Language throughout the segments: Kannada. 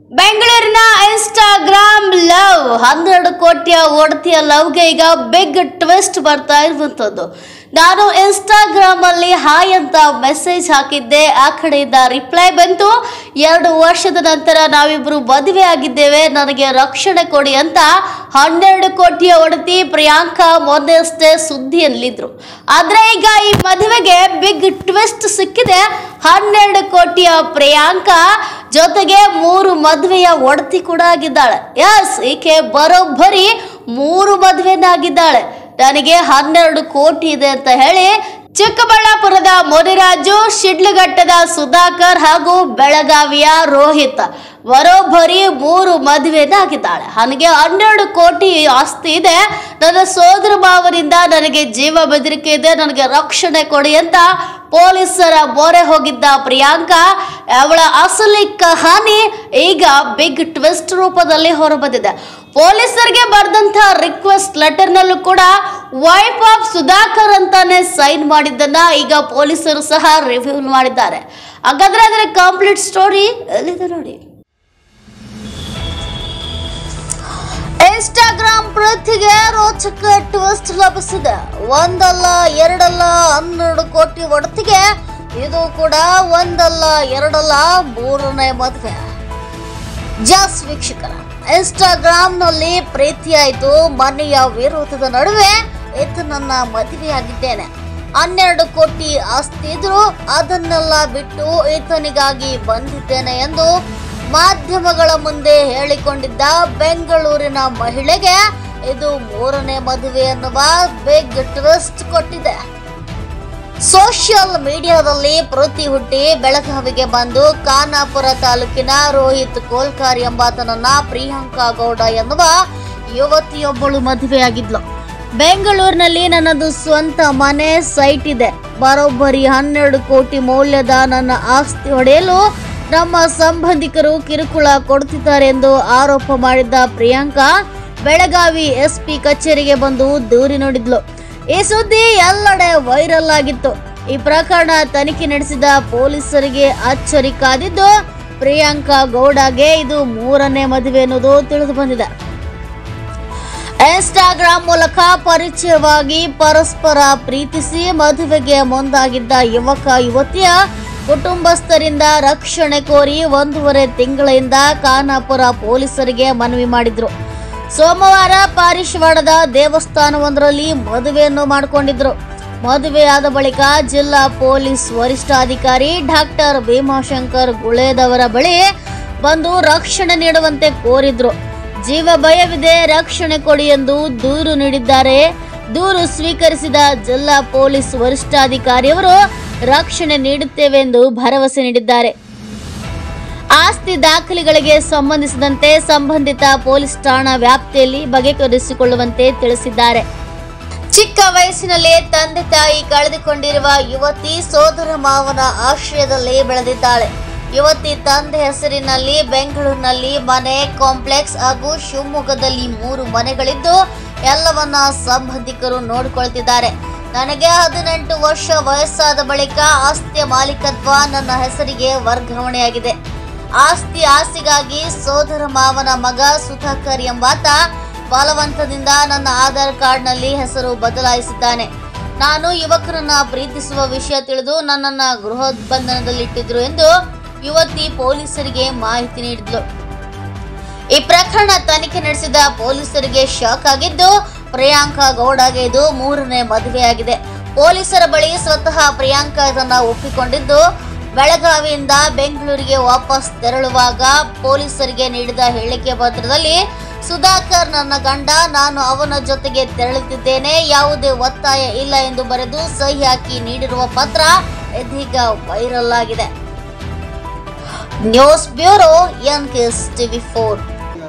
ಬೆಂಗಳೂರಿನ ಇನ್ಸ್ಟಾಗ್ರಾಮ್ ಲವ್ ಹನ್ನೆರಡು ಕೋಟಿಯ ಒಡತಿಯ ಲವ್ಗೆ ಈಗ ಬಿಗ್ ಟ್ವಿಸ್ಟ್ ಬರ್ತಾ ಇರುವಂಥದ್ದು ನಾನು ಇನ್ಸ್ಟಾಗ್ರಾಮ್ ಅಲ್ಲಿ ಹಾಯ್ ಅಂತ ಮೆಸೇಜ್ ಹಾಕಿದ್ದೆ ಆ ಕಡೆಯಿಂದ ರಿಪ್ಲೈ ಬಂತು ಎರಡು ವರ್ಷದ ನಂತರ ನಾವಿಬ್ರು ಮದುವೆ ಆಗಿದ್ದೇವೆ ನನಗೆ ರಕ್ಷಣೆ ಕೊಡಿ ಅಂತ ಹನ್ನೆರಡು ಕೋಟಿಯ ಒಡತಿ ಪ್ರಿಯಾಂಕಾ ಮೊನ್ನೆಯಷ್ಟೇ ಸುದ್ದಿಯಲ್ಲಿದ್ರು ಆದ್ರೆ ಈಗ ಈ ಮದುವೆಗೆ ಬಿಗ್ ಟ್ವಿಸ್ಟ್ ಸಿಕ್ಕಿದೆ ಹನ್ನೆರಡು ಕೋಟಿಯ ಪ್ರಿಯಾಂಕಾ ಜೊತೆಗೆ ಮೂರು ಮದುವೆಯ ಒಡತಿ ಕೂಡ ಆಗಿದ್ದಾಳೆ ಎಸ್ ಈಕೆ ಬರೋಬ್ಬರಿ ಮೂರು ಮದುವೆನಾಗಿದ್ದಾಳೆ ನನಗೆ ಹನ್ನೆರಡು ಕೋಟಿ ಇದೆ ಅಂತ ಹೇಳಿ ಚಿಕ್ಕಬಳ್ಳಾಪುರದ ಮುನಿರಾಜು ಶಿಡ್ಲಘಟ್ಟದ ಸುಧಾಕರ್ ಹಾಗೂ ಬೆಳಗಾವಿಯ ರೋಹಿತ್ ಬರೋಬ್ಬರಿ ಮೂರು ಮದುವೆನಾಗಿದ್ದಾಳೆ ನನಗೆ ಹನ್ನೆರಡು ಕೋಟಿ ಆಸ್ತಿ ಇದೆ ನನ್ನ ಸೋದರ ಮಾವನಿಂದ ನನಗೆ ಜೀವ ಬೆದರಿಕೆ ಇದೆ ನನಗೆ ರಕ್ಷಣೆ ಕೊಡಿ ಅಂತ ಪೊಲೀಸರ ಮೊರೆ ಹೋಗಿದ್ದ ಪ್ರಿಯಾಂಕಾ ಅವಳ ಅಸಲಿ ಕಹಾನಿ ಈಗ ಬಿಗ್ ಟ್ವಿಸ್ಟ್ ರೂಪದಲ್ಲಿ ಹೊರಬಂದಿದೆ ಪೊಲೀಸರಿಗೆ ಬರೆದಂತ ರಿಕ್ವೆಸ್ಟ್ ಲೆಟರ್ನಲ್ಲೂ ಕೂಡ ವೈಫ್ ಆಫ್ ಸುಧಾಕರ್ ಅಂತಾನೆ ಸೈನ್ ಮಾಡಿದ್ದನ್ನ ಈಗ ಪೊಲೀಸರು ಸಹ ರಿವ್ಯೂ ಮಾಡಿದ್ದಾರೆ ಹಾಗಾದ್ರೆ ಅದರ ಕಂಪ್ಲೀಟ್ ಸ್ಟೋರಿ ಎಲ್ಲಿದೆ ನೋಡಿ ಇನ್ಸ್ಟಾಗ್ರಾಮ್ ಪ್ರತಿಗೆ ರೋಚಕ ಟ್ವಿಸ್ಟ್ ಲಭಿಸಿದೆ ಒಂದಲ್ಲ ಎರಡಲ್ಲ ಹನ್ನೆರಡು ಕೋಟಿ ಒಡತಿಗೆ ಇದು ಕೂಡ ಒಂದಲ್ಲ ಎರಡಲ್ಲ ಮೂರನೇ ಮದುವೆ ಜಸ್ ವೀಕ್ಷಕರ ಇನ್ಸ್ಟಾಗ್ರಾಮ್ನಲ್ಲಿ ಪ್ರೀತಿಯಾಯಿತು ಮನೆಯ ವಿರೋಧದ ನಡುವೆ ಇದು ನನ್ನ ಮದುವೆಯಾಗಿದ್ದೇನೆ ಹನ್ನೆರಡು ಕೋಟಿ ಆಸ್ತಿ ಇದ್ರು ಅದನ್ನೆಲ್ಲ ಬಿಟ್ಟು ಈತನಿಗಾಗಿ ಬಂದಿದ್ದೇನೆ ಎಂದು ಮಾಧ್ಯಮಗಳ ಮುಂದೆ ಹೇಳಿಕೊಂಡಿದ್ದ ಬೆಂಗಳೂರಿನ ಮಹಿಳೆಗೆ ಇದು ಮೂರನೇ ಮದುವೆ ಎನ್ನುವ ಬಿಗ್ ಟ್ವಿಸ್ಟ್ ಕೊಟ್ಟಿದೆ ಸೋಷಿಯಲ್ ಮೀಡಿಯಾದಲ್ಲಿ ಪ್ರತಿ ಹುಟ್ಟಿ ಬೆಳಗಾವಿಗೆ ಬಂದು ಖಾನಾಪುರ ತಾಲೂಕಿನ ರೋಹಿತ್ ಕೋಲ್ಕಾರ್ ಎಂಬಾತನನ್ನ ಪ್ರಿಯಾಂಕಾ ಗೌಡ ಎನ್ನುವ ಯುವತಿಯೊಬ್ಬಳು ಮದುವೆಯಾಗಿದ್ಲು ಬೆಂಗಳೂರಿನಲ್ಲಿ ನನ್ನದು ಸ್ವಂತ ಮನೆ ಸೈಟ್ ಇದೆ ಬರೋಬ್ಬರಿ ಹನ್ನೆರಡು ಕೋಟಿ ಮೌಲ್ಯದ ನನ್ನ ಆಸ್ತಿ ಹೊಡೆಯಲು ನಮ್ಮ ಸಂಬಂಧಿಕರು ಕಿರುಕುಳ ಕೊಡ್ತಿದ್ದಾರೆ ಎಂದು ಆರೋಪ ಮಾಡಿದ್ದ ಪ್ರಿಯಾಂಕಾ ಬೆಳಗಾವಿ ಎಸ್ಪಿ ಕಚೇರಿಗೆ ಬಂದು ದೂರಿ ನೋಡಿದ್ಲು ಈ ಸುದ್ದಿ ಎಲ್ಲೆಡೆ ವೈರಲ್ ಆಗಿತ್ತು ಈ ಪ್ರಕರಣ ತನಿಖೆ ನಡೆಸಿದ ಪೊಲೀಸರಿಗೆ ಅಚ್ಚರಿ ಕಾದಿದ್ದು ಪ್ರಿಯಾಂಕಾ ಗೌಡಗೆ ಇದು ಮೂರನೇ ಮದುವೆ ಎನ್ನುವುದು ತಿಳಿದು ಬಂದಿದೆ ಇನ್ಸ್ಟಾಗ್ರಾಮ್ ಮೂಲಕ ಪರಿಚಯವಾಗಿ ಪರಸ್ಪರ ಪ್ರೀತಿಸಿ ಮದುವೆಗೆ ಮುಂದಾಗಿದ್ದ ಯುವಕ ಯುವತಿಯ ಕುಟುಂಬಸ್ಥರಿಂದ ರಕ್ಷಣೆ ಕೋರಿ ಒಂದೂವರೆ ತಿಂಗಳಿಂದ ಖಾನಾಪುರ ಪೊಲೀಸರಿಗೆ ಮನವಿ ಮಾಡಿದ್ರು ಸೋಮವಾರ ಪಾರಿಶ್ವಾಡದ ದೇವಸ್ಥಾನವೊಂದರಲ್ಲಿ ಮದುವೆಯನ್ನು ಮಾಡಿಕೊಂಡಿದ್ರು ಮದುವೆಯಾದ ಬಳಿಕ ಜಿಲ್ಲಾ ಪೊಲೀಸ್ ವರಿಷ್ಠಾಧಿಕಾರಿ ಡಾಕ್ಟರ್ ಭೀಮಾಶಂಕರ್ ಗುಳೇದವರ ಬಳಿ ಬಂದು ರಕ್ಷಣೆ ನೀಡುವಂತೆ ಕೋರಿದ್ರು ಜೀವ ಭಯವಿದೆ ರಕ್ಷಣೆ ಕೊಡಿ ಎಂದು ದೂರು ನೀಡಿದ್ದಾರೆ ದೂರು ಸ್ವೀಕರಿಸಿದ ಜಿಲ್ಲಾ ಪೊಲೀಸ್ ವರಿಷ್ಠಾಧಿಕಾರಿಯವರು ರಕ್ಷಣೆ ನೀಡುತ್ತೇವೆ ಎಂದು ಭರವಸೆ ನೀಡಿದ್ದಾರೆ ಆಸ್ತಿ ದಾಖಲೆಗಳಿಗೆ ಸಂಬಂಧಿಸಿದಂತೆ ಸಂಬಂಧಿತ ಪೊಲೀಸ್ ಠಾಣಾ ವ್ಯಾಪ್ತಿಯಲ್ಲಿ ಬಗೆಹರಿಸಿಕೊಳ್ಳುವಂತೆ ತಿಳಿಸಿದ್ದಾರೆ ಚಿಕ್ಕ ವಯಸ್ಸಿನಲ್ಲೇ ತಂದೆ ತಾಯಿ ಕಳೆದುಕೊಂಡಿರುವ ಯುವತಿ ಸೋದರ ಮಾವನ ಆಶ್ರಯದಲ್ಲಿ ಬೆಳೆದಿದ್ದಾಳೆ ಯುವತಿ ತಂದೆ ಹೆಸರಿನಲ್ಲಿ ಬೆಂಗಳೂರಿನಲ್ಲಿ ಮನೆ ಕಾಂಪ್ಲೆಕ್ಸ್ ಹಾಗೂ ಶಿವಮೊಗ್ಗದಲ್ಲಿ ಮೂರು ಮನೆಗಳಿದ್ದು ಎಲ್ಲವನ್ನ ಸಂಬಂಧಿಕರು ನೋಡಿಕೊಳ್ತಿದ್ದಾರೆ ನನಗೆ ಹದಿನೆಂಟು ವರ್ಷ ವಯಸ್ಸಾದ ಬಳಿಕ ಆಸ್ತಿಯ ಮಾಲೀಕತ್ವ ನನ್ನ ಹೆಸರಿಗೆ ವರ್ಗಾವಣೆಯಾಗಿದೆ ಆಸ್ತಿ ಆಸ್ತಿಗಾಗಿ ಸೋದರ ಮಾವನ ಮಗ ಸುಧಾಕರ್ ಎಂಬಾತ ಬಲವಂತದಿಂದ ನನ್ನ ಆಧಾರ್ ಕಾರ್ಡ್ನಲ್ಲಿ ಹೆಸರು ಬದಲಾಯಿಸಿದ್ದಾನೆ ನಾನು ಯುವಕರನ್ನ ಪ್ರೀತಿಸುವ ವಿಷಯ ತಿಳಿದು ನನ್ನನ್ನ ಗೃಹ ಬಂಧನದಲ್ಲಿಟ್ಟಿದ್ರು ಎಂದು ಯುವತಿ ಪೊಲೀಸರಿಗೆ ಮಾಹಿತಿ ನೀಡಿದ್ಲು ಈ ಪ್ರಕರಣ ತನಿಖೆ ನಡೆಸಿದ ಪೊಲೀಸರಿಗೆ ಶಾಕ್ ಆಗಿದ್ದು ಪ್ರಿಯಾಂಕಾ ಗೌಡಗೆ ಇದು ಮೂರನೇ ಮದುವೆಯಾಗಿದೆ ಪೊಲೀಸರ ಬಳಿ ಸ್ವತಃ ಪ್ರಿಯಾಂಕಾ ಇದನ್ನ ಒಪ್ಪಿಕೊಂಡಿದ್ದು ಬೆಳಗಾವಿಯಿಂದ ಬೆಂಗಳೂರಿಗೆ ವಾಪಸ್ ತೆರಳುವಾಗ ಪೊಲೀಸರಿಗೆ ನೀಡಿದ ಹೇಳಿಕೆ ಪತ್ರದಲ್ಲಿ ಸುಧಾಕರ್ ನನ್ನ ಗಂಡ ನಾನು ಅವನ ಜೊತೆಗೆ ತೆರಳುತ್ತಿದ್ದೇನೆ ಯಾವುದೇ ಒತ್ತಾಯ ಇಲ್ಲ ಎಂದು ಬರೆದು ಸಹಿ ಹಾಕಿ ನೀಡಿರುವ ಪತ್ರ ಇದೀಗ ವೈರಲ್ ಆಗಿದೆ ನ್ಯೂಸ್ ಬ್ಯೂರೋ ಎನ್ ಕೆಸ್ ಟಿವಿ ಫೋರ್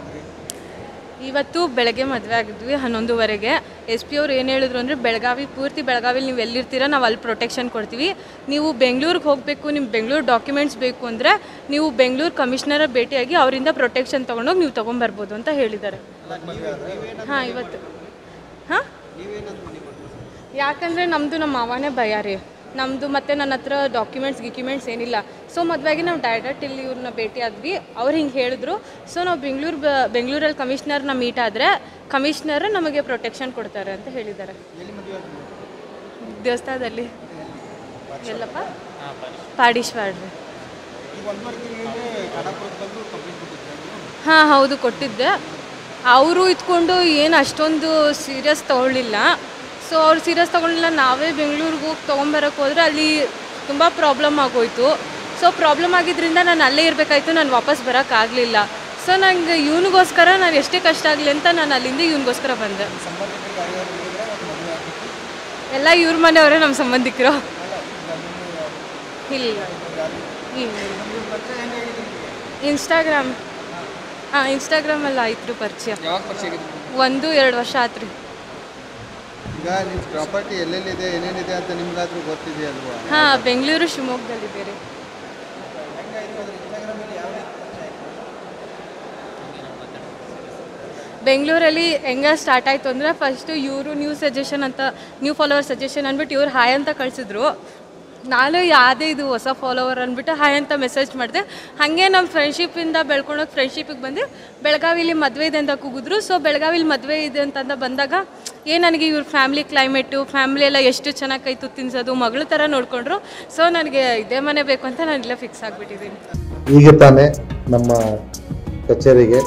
ಇವತ್ತು ಬೆಳಗ್ಗೆ ಮದುವೆ ಆಗಿದ್ವಿ ಹನ್ನೊಂದುವರೆಗೆ ಎಸ್ ಪಿ ಅವ್ರು ಏನು ಹೇಳಿದ್ರು ಅಂದರೆ ಬೆಳಗಾವಿ ಪೂರ್ತಿ ಬೆಳಗಾವಿಲಿ ನೀವು ಎಲ್ಲಿರ್ತೀರ ನಾವು ಅಲ್ಲಿ ಪ್ರೊಟೆಕ್ಷನ್ ಕೊಡ್ತೀವಿ ನೀವು ಬೆಂಗಳೂರಿಗೆ ಹೋಗಬೇಕು ನಿಮ್ಮ ಬೆಂಗಳೂರು ಡಾಕ್ಯುಮೆಂಟ್ಸ್ ಬೇಕು ಅಂದರೆ ನೀವು ಬೆಂಗಳೂರು ಕಮಿಷನರ ಭೇಟಿಯಾಗಿ ಅವರಿಂದ ಪ್ರೊಟೆಕ್ಷನ್ ತೊಗೊಂಡೋಗಿ ನೀವು ತೊಗೊಂಬರ್ಬೋದು ಅಂತ ಹೇಳಿದ್ದಾರೆ ಹಾಂ ಇವತ್ತು ಹಾಂ ಯಾಕಂದರೆ ನಮ್ಮದು ನಮ್ಮ ಮಾವನೇ ಭಯ ರೀ ನಮ್ಮದು ಮತ್ತು ನನ್ನ ಹತ್ರ ಡಾಕ್ಯುಮೆಂಟ್ಸ್ ಗಿಕ್ಯುಮೆಂಟ್ಸ್ ಏನಿಲ್ಲ ಸೊ ಮದುವೆಗೆ ನಾವು ಡೈರೆಕ್ಟ್ ಇಲ್ಲಿ ಇವ್ರನ್ನ ಭೇಟಿ ಆದ್ವಿ ಅವ್ರು ಹಿಂಗೆ ಹೇಳಿದ್ರು ಸೊ ನಾವು ಬೆಂಗಳೂರು ಬೆಂಗಳೂರಲ್ಲಿ ಕಮಿಷ್ನರ್ನ ಮೀಟ್ ಆದರೆ ಕಮಿಷ್ನರ್ ನಮಗೆ ಪ್ರೊಟೆಕ್ಷನ್ ಕೊಡ್ತಾರೆ ಅಂತ ಹೇಳಿದ್ದಾರೆ ದೇವಸ್ಥಾನದಲ್ಲಿ ಎಲ್ಲಪ್ಪ ಪಾಡೀಶ್ವರ್ ರೀ ಹಾಂ ಹೌದು ಕೊಟ್ಟಿದ್ದೆ ಅವರು ಇದ್ಕೊಂಡು ಏನು ಅಷ್ಟೊಂದು ಸೀರಿಯಸ್ ತೊಗೊಳ್ಳಿಲ್ಲ ಸೊ ಅವ್ರು ಸೀರಿಯಸ್ ತೊಗೊಳ್ಳಿಲ್ಲ ನಾವೇ ಬೆಂಗಳೂರಿಗೆ ಹೋಗಿ ತೊಗೊಂಬರಕ್ಕೆ ಹೋದ್ರೆ ಅಲ್ಲಿ ತುಂಬ ಪ್ರಾಬ್ಲಮ್ ಆಗೋಯ್ತು ಸೊ ಪ್ರಾಬ್ಲಮ್ ಆಗಿದ್ದರಿಂದ ನಾನು ಅಲ್ಲೇ ಇರಬೇಕಾಯ್ತು ನಾನು ವಾಪಸ್ ಬರೋಕ್ಕಾಗಲಿಲ್ಲ ಸೊ ನಂಗೆ ಇವನಿಗೋಸ್ಕರ ನಾನು ಎಷ್ಟೇ ಕಷ್ಟ ಆಗಲಿ ಅಂತ ನಾನು ಅಲ್ಲಿಂದ ಇವನಿಗೋಸ್ಕರ ಬಂದೆ ಎಲ್ಲ ಇವ್ರ ಮನೆಯವರೇ ನಮ್ಮ ಸಂಬಂಧಿಕರು ಇಲ್ಲ ಇಲ್ಲ ಇನ್ಸ್ಟಾಗ್ರಾಮ್ ಹಾಂ ಇನ್ಸ್ಟಾಗ್ರಾಮಲ್ಲಿ ಆಯ್ತು ಪರಿಚಯ ಯಾವಾಗ ಪರಿಚಯ ಆಗಿದ್ದು ಒಂದು ಎರಡು ವರ್ಷ ಆಯ್ತು ರೀ ಈಗ ನಿಮ್ಮ ಪ್ರಾಪರ್ಟಿ ಎಲ್ಲೆಲ್ಲಿದೆ ಏನೇನಿದೆ ಅಂತ ನಿಮ್ಗಾದ್ರೂ ಗೊತ್ತಿದೆಯಲ್ವಾ ಹಾಂ ಬೆಂಗಳೂರು ಶಿವಮೊಗ್ಗದಲ್ಲಿದೆ ರೀ ಬೆಂಗಳೂರಲ್ಲಿ ಹೆಂಗೆ ಸ್ಟಾರ್ಟ್ ಆಯಿತು ಅಂದರೆ ಫಸ್ಟು ಇವರು ನ್ಯೂ ಸಜೆಷನ್ ಅಂತ ನ್ಯೂ ಫಾಲೋವರ್ ಸಜೆಷನ್ ಅಂದ್ಬಿಟ್ಟು ಇವ್ರು ಹಾಯ್ ಅಂತ ಕಳಿಸಿದ್ರು ನಾನು ಯಾವುದೇ ಇದು ಹೊಸ ಫಾಲೋವರ್ ಅಂದ್ಬಿಟ್ಟು ಹಾಯ್ ಅಂತ ಮೆಸೇಜ್ ಮಾಡಿದೆ ಹಾಗೆ ನಮ್ಮ ಫ್ರೆಂಡ್ಶಿಪ್ಪಿಂದ ಬೆಳ್ಕೊಂಡೋಗಿ ಫ್ರೆಂಡ್ಶಿಪ್ಪಿಗೆ ಬಂದು ಬೆಳಗಾವಿಲಿ ಮದುವೆ ಇದೆ ಅಂತ ಕೂಗಿದ್ರು ಸೊ ಬೆಳಗಾವಿಲಿ ಮದುವೆ ಇದೆ ಅಂತಂದ ಬಂದಾಗ ಏ ನನಗೆ ಇವ್ರ ಫ್ಯಾಮ್ಲಿ ಕ್ಲೈಮೇಟು ಫ್ಯಾಮ್ಲಿ ಎಲ್ಲ ಎಷ್ಟು ಚೆನ್ನಾಗಿ ಕೈ ತುತ್ತು ತಿನ್ಸೋದು ಮಗಳ ಥರ ನೋಡಿಕೊಂಡ್ರು ಸೊ ನನಗೆ ಇದೇ ಮನೆ ಬೇಕು ಅಂತ ನಾನು ಇಲ್ಲೇ ಫಿಕ್ಸ್ ಆಗಿಬಿಟ್ಟಿದ್ದೀನಿ ಈಗ ತಾನೇ ನಮ್ಮ ಕಚೇರಿಗೆ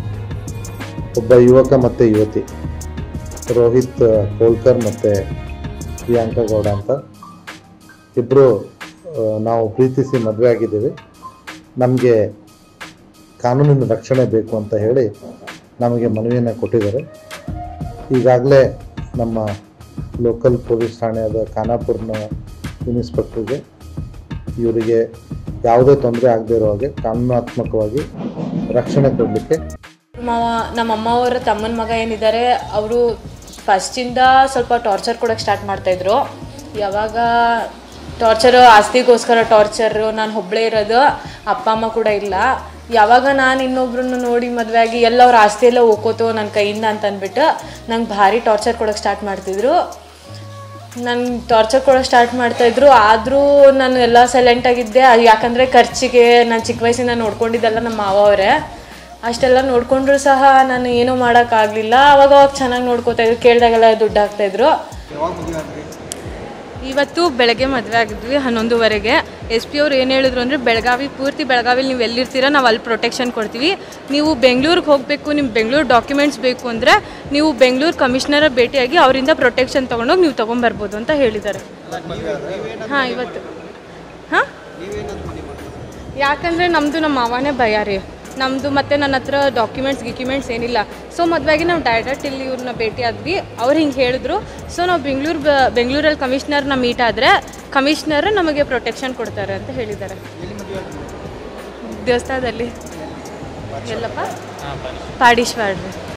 ಒಬ್ಬ ಯುವಕ ಮತ್ತು ಯುವತಿ ರೋಹಿತ್ ಕೋಲ್ಕರ್ ಮತ್ತು ಪ್ರಿಯಾಂಕಾ ಗೌಡ ಅಂತ ಇಬ್ಬರು ನಾವು ಪ್ರೀತಿಸಿ ಮದುವೆ ಆಗಿದ್ದೀವಿ ನಮಗೆ ಕಾನೂನಿನ ರಕ್ಷಣೆ ಬೇಕು ಅಂತ ಹೇಳಿ ನಮಗೆ ಮನವಿಯನ್ನು ಕೊಟ್ಟಿದ್ದಾರೆ ಈಗಾಗಲೇ ನಮ್ಮ ಲೋಕಲ್ ಪೊಲೀಸ್ ಠಾಣೆಯಾದ ಖಾನಾಪುರ್ನ ಇನ್ಸ್ಪೆಕ್ಟ್ರಿಗೆ ಇವರಿಗೆ ಯಾವುದೇ ತೊಂದರೆ ಆಗದೇ ಇರೋ ಹಾಗೆ ಕಾನೂನಾತ್ಮಕವಾಗಿ ರಕ್ಷಣೆ ಕೊಡಲಿಕ್ಕೆ ಮಾವ ನಮ್ಮ ಅಮ್ಮವರ ತಮ್ಮನ ಮಗ ಏನಿದ್ದಾರೆ ಅವರು ಫಸ್ಟಿಂದ ಸ್ವಲ್ಪ ಟಾರ್ಚರ್ ಕೊಡೋಕ್ಕೆ ಸ್ಟಾರ್ಟ್ ಮಾಡ್ತಾಯಿದ್ರು ಯಾವಾಗ ಟಾರ್ಚರು ಆಸ್ತಿಗೋಸ್ಕರ ಟಾರ್ಚರು ನಾನು ಒಬ್ಬಳೇ ಇರೋದು ಅಪ್ಪ ಅಮ್ಮ ಕೂಡ ಇಲ್ಲ ಯಾವಾಗ ನಾನು ಇನ್ನೊಬ್ರನ್ನ ನೋಡಿ ಮದುವೆ ಆಗಿ ಎಲ್ಲ ಅವ್ರ ಆಸ್ತಿ ಎಲ್ಲ ಹೋಗ್ಕೋತು ನನ್ನ ಕೈಯಿಂದ ಅಂತ ಅಂದ್ಬಿಟ್ಟು ನಂಗೆ ಭಾರಿ ಟಾರ್ಚರ್ ಕೊಡೋಕ್ಕೆ ಸ್ಟಾರ್ಟ್ ಮಾಡ್ತಿದ್ರು ನಾನು ಟಾರ್ಚರ್ ಕೊಡೋಕೆ ಸ್ಟಾರ್ಟ್ ಮಾಡ್ತಾಯಿದ್ರು ಆದರೂ ನಾನು ಎಲ್ಲ ಸೈಲೆಂಟಾಗಿದ್ದೆ ಯಾಕಂದರೆ ಖರ್ಚಿಗೆ ನಾನು ಚಿಕ್ಕ ವಯಸ್ಸಿಂದ ನೋಡ್ಕೊಂಡಿದ್ದೆಲ್ಲ ನಮ್ಮ ಮಾವ ಅವರೇ ಅಷ್ಟೆಲ್ಲ ನೋಡ್ಕೊಂಡ್ರು ಸಹ ನಾನು ಏನೂ ಮಾಡೋಕ್ಕಾಗಲಿಲ್ಲ ಅವಾಗ ಅವಾಗ ಚೆನ್ನಾಗಿ ನೋಡ್ಕೋತಾಯಿದ್ರು ಕೇಳಿದಾಗೆಲ್ಲ ದುಡ್ಡು ಹಾಕ್ತಾಯಿದ್ರು ಯಾವಾಗ ಮದುವೆ ಆದ್ರಿ ಇವತ್ತು ಬೆಳಗ್ಗೆ ಮದುವೆ ಆಗಿದ್ವಿ ಹನ್ನೊಂದುವರೆಗೆ ಎಸ್ ಪಿ ಅವ್ರು ಏನು ಹೇಳಿದ್ರು ಅಂದರೆ ಬೆಳಗಾವಿ ಪೂರ್ತಿ ಬೆಳಗಾವಿಲಿ ನೀವು ಎಲ್ಲಿರ್ತೀರ ನಾವು ಅಲ್ಲಿ ಪ್ರೊಟೆಕ್ಷನ್ ಕೊಡ್ತೀವಿ ನೀವು ಬೆಂಗಳೂರಿಗೆ ಹೋಗಬೇಕು ನಿಮ್ಮ ಬೆಂಗಳೂರು ಡಾಕ್ಯುಮೆಂಟ್ಸ್ ಬೇಕು ಅಂದರೆ ನೀವು ಬೆಂಗಳೂರು ಕಮಿಷನರ ಭೇಟಿಯಾಗಿ ಅವರಿಂದ ಪ್ರೊಟೆಕ್ಷನ್ ತೊಗೊಂಡೋಗಿ ನೀವು ತೊಗೊಂಬರ್ಬೋದು ಅಂತ ಹೇಳಿದ್ದಾರೆ ಹಾಂ ಇವತ್ತು ಹಾಂ ಯಾಕಂದರೆ ನಮ್ಮದು ನಮ್ಮ ಮಾವನೇ ಭಯ ರೀ ನಮ್ಮದು ಮತ್ತು ನನ್ನ ಹತ್ರ ಡಾಕ್ಯುಮೆಂಟ್ಸ್ ಗಿಕ್ಯುಮೆಂಟ್ಸ್ ಏನಿಲ್ಲ ಸೊ ಮದುವೆಗೆ ನಾವು ಡೈರೆಕ್ಟ್ ಇಲ್ಲಿ ಇವ್ರನ್ನ ಭೇಟಿ ಆದ್ವಿ ಅವ್ರು ಹಿಂಗೆ ಹೇಳಿದ್ರು ಸೊ ನಾವು ಬೆಂಗಳೂರು ಬೆಂಗಳೂರಲ್ಲಿ ಕಮಿಷ್ನರ್ನ ಮೀಟ್ ಆದರೆ ಕಮಿಷ್ನರ್ ನಮಗೆ ಪ್ರೊಟೆಕ್ಷನ್ ಕೊಡ್ತಾರೆ ಅಂತ ಹೇಳಿದ್ದಾರೆ ದೇವಸ್ಥಾನದಲ್ಲಿ ಎಲ್ಲಪ್ಪ ಪಾಡೀಶ್ವರ್ ರೀ